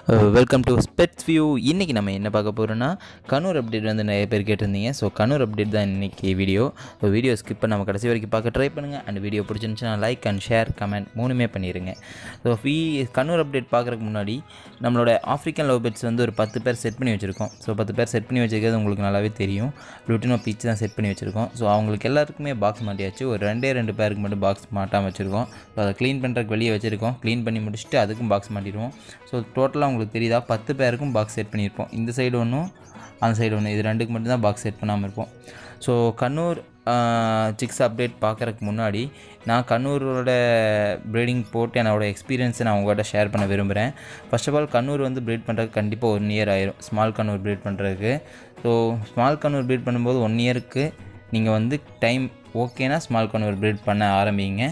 welcome to Spitz view இன்றைக்கி நம்ம என்ன பார்க்க போகிறோன்னா கனூர் அப்டேட் வந்து நிறைய பேர் கேட்டிருந்தீங்க ஸோ கனூர் அப்டேட் தான் இன்றைக்கி வீடியோ ஸோ வீடியோ ஸ்கிப் பண்ணாம கடைசி வரைக்கும் பார்க்க ட்ரை பண்ணுங்கள் அண்ட் வீடியோ பிடிச்சிருந்துச்சுன்னா லைக் அண்ட் ஷேர் கமெண்ட் மூணுமே பண்ணிடுங்க ஸோ வீ கனூர் அப்டேட் பார்க்குறதுக்கு முன்னாடி நம்மளோட ஆஃப்ரிக்கன் லவ் பெட்ஸ் வந்து ஒரு பத்து பேர் செட் பண்ணி வச்சுருக்கோம் ஸோ பத்து பேர் செட் பண்ணி வச்சிருக்கிறது உங்களுக்கு நல்லாவே தெரியும் லுட்டினோ பீச் தான் செட் பண்ணி வச்சுருக்கோம் ஸோ அவங்களுக்கு எல்லாருக்குமே பாக்ஸ் மாட்டியாச்சு ஒரு ரெண்டே ரெண்டு பேருக்கு மட்டும் பாக்ஸ் மாட்டாமல் வச்சுருக்கோம் ஸோ அதை க்ளீன் பண்ணுறதுக்கு வெளியே வச்சுருக்கோம் க்ளீன் பண்ணி முடிச்சுட்டு அதுக்கும் பாக்ஸ் மாட்டிடுவோம் ஸோ டோட்டலாக உங்களுக்கு தெரியுதா பத்து பேருக்கும் பாக்ஸ் செட் பண்ணியிருப்போம் இந்த சைடு ஒன்றும் அந்த சைடு ஒன்று இது ரெண்டுக்கு மட்டும்தான் பாக்ஸ் செட் பண்ணாமல் இருப்போம் ஸோ கண்ணூர் சிக்ஸ் அப்டேட் பார்க்குறதுக்கு முன்னாடி நான் கண்ணூரோட ப்ரீடிங் போட்டு என்னோடய எக்ஸ்பீரியன்ஸை நான் உங்கள்கிட்ட ஷேர் பண்ண விரும்புகிறேன் ஃபர்ஸ்ட் ஆஃப் ஆல் கண்ணூர் வந்து ப்ரீட் பண்ணுறதுக்கு கண்டிப்பாக ஒன் இயர் ஆயிரும் ஸ்மால் கண்ணூர் ப்ரீட் பண்ணுறதுக்கு ஸோ ஸ்மால் கண்ணூர் ப்ரீட் பண்ணும்போது ஒன் இயருக்கு நீங்கள் வந்து டைம் ஓகேனா ஸ்மால் கண்ணூர் ப்ரீட் பண்ண ஆரம்பிங்க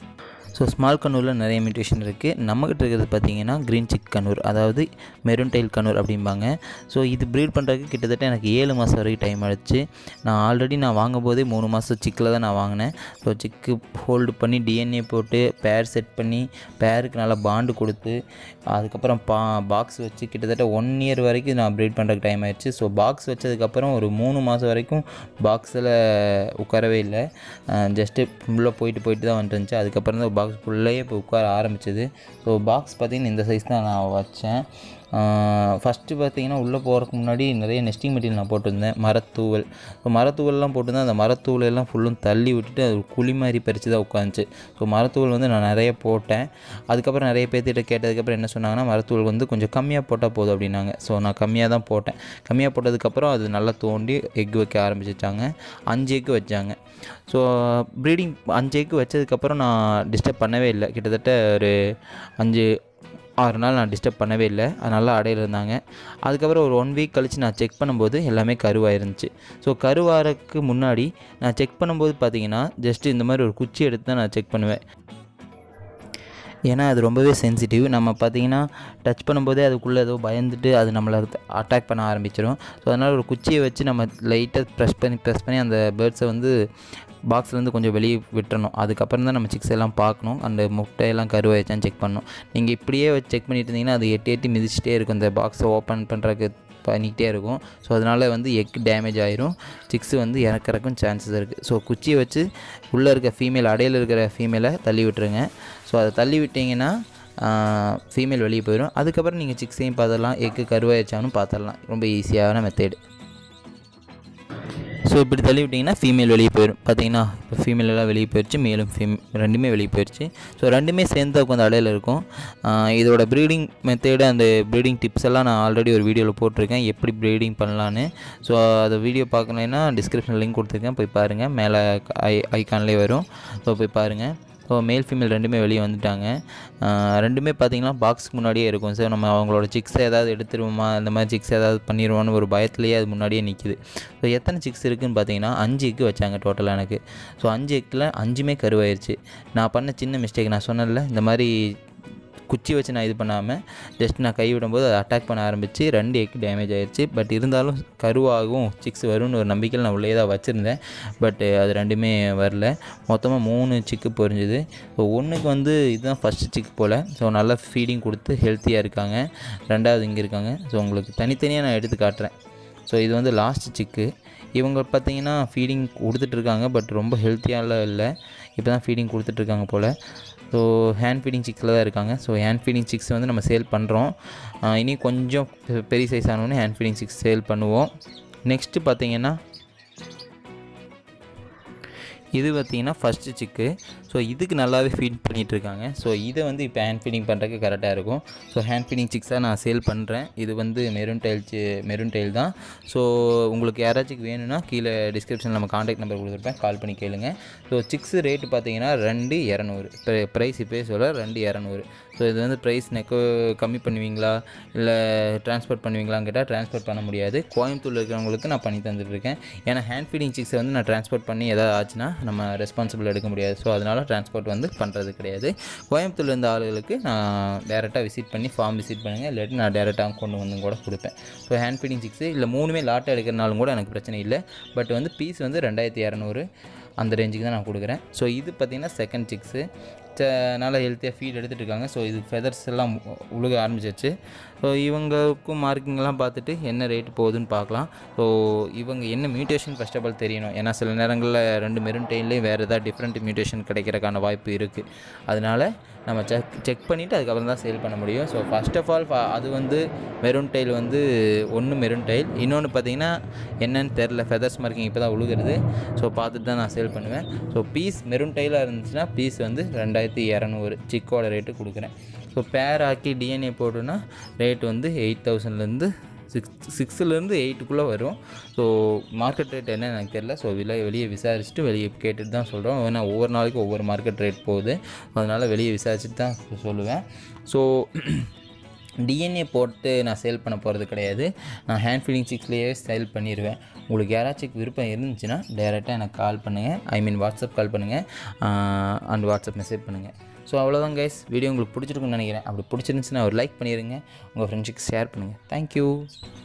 ஸோ ஸ்மால் கண்ணூரில் நிறைய மியூட்டேஷன் இருக்குது நம்மக்கிட்ட இருக்கிறது பார்த்தீங்கன்னா க்ரீன் சிக் கண்ணூர் அதாவது மெரூன் டைல் கண்ணூர் அப்படிம்பாங்க ஸோ இது ப்ரீட் பண்ணுறதுக்கு கிட்டத்தட்ட எனக்கு ஏழு மாதம் வரைக்கும் டைம் ஆகிடுச்சு நான் ஆல்ரெடி நான் வாங்கும் போதே மூணு மாதம் சிக்கில் தான் நான் வாங்கினேன் ஸோ சிக்கு ஹோல்டு பண்ணி டிஎன்ஏ போட்டு பேர் செட் பண்ணி பேருக்கு நல்லா பாண்டு கொடுத்து அதுக்கப்புறம் பா பாக்ஸ் வச்சு கிட்டத்தட்ட ஒன் இயர் வரைக்கும் நான் ப்ரீட் பண்ணுறதுக்கு டைம் ஆயிடுச்சு ஸோ பாக்ஸ் வச்சதுக்கப்புறம் ஒரு மூணு மாதம் வரைக்கும் பாக்ஸில் உட்காரவே இல்லை ஜஸ்ட்டு ஃபுல்லாக போயிட்டு போயிட்டு தான் வந்துட்டு இருந்துச்சு அதுக்கப்புறம் தான் பாக்ஸ் ஃபுல்லையே இப்போ உட்கார ஆரம்பிச்சது ஸோ பாக்ஸ் பார்த்திங்கன்னா இந்த சைஸ் தான் நான் வச்சேன் ஃபஸ்ட்டு பார்த்தீங்கன்னா உள்ளே போகிறதுக்கு முன்னாடி நிறைய நெஸ்டிங் மெட்டீரியல் நான் போட்டிருந்தேன் மரத்தூவல் ஸோ மரத்தூவல்லாம் போட்டிருந்தேன் அந்த மரத்தூவல் எல்லாம் ஃபுல்லும் தள்ளி விட்டுட்டு அது குழி மாதிரி பறித்து தான் உட்காந்துச்சு ஸோ மரத்தூவல் வந்து நான் நிறைய போட்டேன் அதுக்கப்புறம் நிறைய பேர்த்திட்ட கேட்டதுக்கப்புறம் என்ன சொன்னாங்கன்னா மரத்தூவல் வந்து கொஞ்சம் கம்மியாக போட்டால் போதும் அப்படின்னாங்க ஸோ நான் கம்மியாக தான் போட்டேன் கம்மியாக போட்டதுக்கப்புறம் அது நல்லா தோண்டி எக் வைக்க ஆரம்பிச்சிட்டாங்க அஞ்சு எக் வச்சாங்க ஸோ ப்ரீடிங் அஞ்சு எக் வச்சதுக்கப்புறம் நான் டிஸ்டர்ப் பண்ணவே இல்லை கிட்டத்தட்ட ஒரு அஞ்சு ஆறு நாள் நான் டிஸ்டர்ப் பண்ணவே இல்லை அது நல்லா அடையில் இருந்தாங்க அதுக்கப்புறம் ஒரு ஒன் வீக் கழித்து நான் செக் பண்ணும்போது எல்லாமே கருவாக இருந்துச்சு ஸோ கருவாரக்கு முன்னாடி நான் செக் பண்ணும்போது பார்த்தீங்கன்னா ஜஸ்ட்டு இந்த மாதிரி ஒரு குச்சி எடுத்து தான் நான் செக் பண்ணுவேன் ஏன்னா அது ரொம்பவே சென்சிட்டிவ் நம்ம பார்த்தீங்கன்னா டச் பண்ணும்போதே அதுக்குள்ளே ஏதோ பயந்துட்டு அது நம்மளை அட்டாக் பண்ண ஆரம்பிச்சிடும் ஸோ அதனால் ஒரு குச்சியை வச்சு நம்ம லைட்டாக ப்ரெஸ் பண்ணி ப்ரெஸ் பண்ணி அந்த பேர்ட்ஸை வந்து பாக்ஸ்லேருந்து கொஞ்சம் வெளியே விட்டுறணும் அதுக்கப்புறம் தான் நம்ம சிக்ஸ் எல்லாம் பார்க்கணும் அந்த முட்டையெல்லாம் கருவாயிச்சான்னு செக் பண்ணணும் நீங்கள் இப்படியே வச்சு செக் பண்ணிட்டு இருந்தீங்கன்னா அது எட்டி எட்டி மிதிச்சிட்டே இருக்கும் இந்த பாக்ஸை ஓப்பன் பண்ணுறதுக்கு பண்ணிக்கிட்டே இருக்கும் ஸோ அதனால் வந்து எக் டேமேஜ் ஆயிரும் சிக்ஸு வந்து இறக்குறக்கும் சான்சஸ் இருக்குது ஸோ குச்சியை வச்சு உள்ளே இருக்க ஃபீமேல் அடையில் இருக்கிற ஃபீமேலை தள்ளி விட்டுருங்க ஸோ அதை தள்ளி விட்டிங்கன்னா ஃபீமேல் வெளியே போயிடும் அதுக்கப்புறம் நீங்கள் சிக்ஸையும் பார்த்துடலாம் எக்கு கருவாயிடுச்சாலும் பார்த்துடலாம் ரொம்ப ஈஸியான மெத்தேடு ஸோ இப்படி தள்ளி விட்டிங்கன்னா ஃபீமேல் வெளியே போயிடும் பார்த்தீங்கன்னா இப்போ ஃபீமேல் எல்லாம் வெளியே போயிடுச்சு மேலும் ஃபீம் ரெண்டுமே வெளியே போயிடுச்சு ஸோ ரெண்டுமே சேர்ந்து உட்காந்து அடையில் இருக்கும் இதோட ப்ரீடிங் மெத்தேடு அந்த ப்ரீடிங் டிப்ஸ் எல்லாம் நான் ஆல்ரெடி ஒரு வீடியோவில் போட்டிருக்கேன் எப்படி ப்ரீடிங் பண்ணலான்னு ஸோ அதை வீடியோ பார்க்கலைன்னா டிஸ்கிரிப்ஷன் லிங்க் கொடுத்துருக்கேன் போய் பாருங்கள் மேலே ஐ ஐக்கான்லேயே வரும் ஸோ போய் பாருங்கள் ஸோ மேல் ஃபீமேல் ரெண்டுமே வெளியே வந்துட்டாங்க ரெண்டுமே பார்த்திங்கன்னா பாக்ஸுக்கு முன்னாடியே இருக்கும் சார் நம்ம அவங்களோட சிக்ஸை ஏதாவது எடுத்துருவோமா இந்த மாதிரி சிக்ஸ் ஏதாவது பண்ணிடுவோன்னு ஒரு பயத்துலேயே அது முன்னாடியே நிற்கிது ஸோ எத்தனை சிக்ஸ் இருக்குதுன்னு பார்த்தீங்கன்னா அஞ்சு எக்கு வச்சாங்க டோட்டலாக எனக்கு ஸோ அஞ்சு எக்கில் அஞ்சுமே கருவாயிருச்சு நான் பண்ண சின்ன மிஸ்டேக் நான் சொன்னேன்ல இந்த மாதிரி குச்சி வச்சு நான் இது பண்ணாமல் ஜஸ்ட் நான் கை விடும்போது அதை அட்டாக் பண்ண ஆரம்பித்து ரெண்டு எக் டேமேஜ் ஆயிடுச்சு பட் இருந்தாலும் கருவாகும் சிக்ஸ் வரும்னு ஒரு நம்பிக்கையில் நான் உள்ளே தான் வச்சுருந்தேன் பட் அது ரெண்டுமே வரல மொத்தமாக மூணு சிக்கு பொரிஞ்சுது ஸோ ஒன்றுக்கு வந்து இதுதான் ஃபஸ்ட்டு சிக்கு போல் ஸோ நல்லா ஃபீடிங் கொடுத்து ஹெல்த்தியாக இருக்காங்க ரெண்டாவது இங்கே இருக்காங்க ஸோ உங்களுக்கு தனித்தனியாக நான் எடுத்து காட்டுறேன் ஸோ இது வந்து லாஸ்ட் சிக்கு இவங்க பார்த்தீங்கன்னா ஃபீடிங் கொடுத்துட்ருக்காங்க பட் ரொம்ப ஹெல்த்தியாலாம் இல்லை இப்போ தான் ஃபீடிங் கொடுத்துட்ருக்காங்க போல் ஸோ ஹேண்ட் ஃபீடிங் சிக்ஸில் தான் இருக்காங்க ஸோ ஹேண்ட் ஃபீடிங் சிக்ஸ் வந்து நம்ம சேல் பண்ணுறோம் இனி கொஞ்சம் பெரிய சைஸ் ஆனோடனே ஹேண்ட் ஃபீடிங் சிக்ஸ் சேல் பண்ணுவோம் நெக்ஸ்ட்டு பார்த்தீங்கன்னா இது பார்த்திங்கன்னா ஃபஸ்ட்டு சிக்கு ஸோ இதுக்கு நல்லாவே ஃபீட் பண்ணிகிட்டு இருக்காங்க ஸோ இதை வந்து இப்போ ஹேண்ட் ஃபீடிங் பண்ணுறதுக்கு கரெக்டாக இருக்கும் ஸோ ஹேண்ட் ஃபீடிங் சிக்ஸாக நான் சேல் பண்ணுறேன் இது வந்து மெரூன் டைல் மெரூன் டைல் தான் ஸோ உங்களுக்கு யாராச்சும் வேணும்னா கீழே டிஸ்கிரிப்ஷனில் நம்ம காண்டாக்ட் நம்பர் கொடுத்துருப்பேன் கால் பண்ணி கேளுங்க ஸோ சிக்ஸ் ரேட்டு பார்த்தீங்கன்னா ரெண்டு இரநூறு இப்போ ப்ரைஸ் இப்போயே சொல்ல ரெண்டு இரநூறு ஸோ இது வந்து ப்ரைஸ் நெக்கோ கம்மி பண்ணுவீங்களா இல்லை ட்ரான்ஸ்போர்ட் பண்ணுவீங்களான்னு கேட்டால் ட்ரான்ஸ்போர்ட் பண்ண முடியாது கோயம்புத்தூரில் இருக்கிறவங்களுக்கு நான் பண்ணி தந்துட்டுருக்கேன் ஏன்னா ஹேண்ட் ஃபீடிங் சிக்ஸை வந்து நான் ட்ரான்ஸ்போர்ட் பண்ணி எதாவது ஆச்சுன்னா நம்ம ரெஸ்பான்சிபிள் எடுக்க முடியாது ஸோ அதனால் ட்ரான்ஸ்போர்ட் வந்து பண்ணுறது கிடையாது கோயம்புத்தூர்ல இருந்த ஆளுகளுக்கு நான் டேரெக்டாக விசிட் பண்ணி ஃபார்ம் விசிட் பண்ணுங்கள் இல்லாட்டி நான் டேரெக்டாக கொண்டு வந்து கூட கொடுப்பேன் ஸோ ஹேண்ட் ஃபீடிங் சிக்ஸு இல்லை மூணுமே லாட்டாக எடுக்கிறனாலும் கூட எனக்கு பிரச்சனை இல்லை பட் வந்து பீஸ் வந்து ரெண்டாயிரத்தி இரநூறு அந்த ரேஞ்சுக்கு தான் நான் கொடுக்குறேன் ஸோ இது பார்த்திங்கன்னா செகண்ட் சிக்ஸு நல்ல ஹெல்த்தியாக ஃபீட் எடுத்துகிட்டு இருக்காங்க ஸோ இது ஃபெதர்ஸ் எல்லாம் உழுக ஆரம்பிச்சிருச்சு ஸோ இவங்களுக்கும் மார்க்கிங்லாம் பார்த்துட்டு என்ன ரேட் போகுதுன்னு பார்க்கலாம் ஸோ இவங்க என்ன மியூட்டேஷன் ஃபஸ்ட் ஆஃப் ஆல் தெரியணும் ஏன்னா சில நேரங்களில் ரெண்டு மெரூன் டெயின்லேயும் வேறு ஏதாவது டிஃப்ரெண்ட் மியூட்டேஷன் கிடைக்கிறக்கான வாய்ப்பு இருக்குது அதனால் நம்ம செக் செக் பண்ணிவிட்டு அதுக்கப்புறம் தான் சேல் பண்ண முடியும் ஸோ ஃபஸ்ட் ஆஃப் ஆல் அது வந்து மெரூன் டெயில் வந்து ஒன்று மெரூன் டெயில் இன்னொன்று பார்த்தீங்கன்னா என்னன்னு தெரில ஃபெதர்ஸ் மார்க்கிங் இப்போ தான் உழுகிறது ஸோ பார்த்துட்டு தான் நான் சேல் பண்ணுவேன் ஸோ பீஸ் மெரூன் டெயிலாக இருந்துச்சுன்னா பீஸ் வந்து ரெண்டாயிரத்தி இரநூறு சிக்கோட ரேட்டு கொடுக்குறேன் ஸோ பேர் ஆக்கி டிஎன்ஏ போட்டோன்னா ரேட் வந்து எயிட் தௌசண்ட்லேருந்து சிக்ஸ் சிக்ஸ்லேருந்து எயிட்டுக்குள்ளே வரும் ஸோ மார்க்கெட் ரேட் என்ன எனக்கு தெரில ஸோ வெளியே வெளியே விசாரிச்சுட்டு வெளியே கேட்டுட்டு தான் சொல்கிறோம் ஏன்னா ஒவ்வொரு நாளைக்கு ஒவ்வொரு மார்க்கெட் ரேட் போகுது அதனால் வெளியே விசாரிச்சுட்டு தான் சொல்லுவேன் ஸோ டிஎன்ஏ போட்டு நான் சேல் பண்ண போகிறது கிடையாது நான் ஹேண்ட் ஃபீடிங் சிக்ஸ்லேயே சேல் பண்ணிடுவேன் உங்களுக்கு யாராச்சும் விருப்பம் இருந்துச்சுன்னா டேரெக்டாக எனக்கு கால் பண்ணுங்கள் ஐ மீன் வாட்ஸ்அப் கால் பண்ணுங்கள் அண்ட் வாட்ஸ்அப் மெசேஜ் பண்ணுங்கள் ஸோ அவ்வளோதான் கைஸ் வீடியோ உங்களுக்கு பிடிச்சிருக்குன்னு நினைக்கிறேன் அப்படி பிடிச்சிருந்துச்சுன்னா ஒரு லைக் பண்ணிடுங்க உங்கள் ஃப்ரெண்ட்ஸுக்கு ஷேர் பண்ணுங்கள் தேங்க்யூ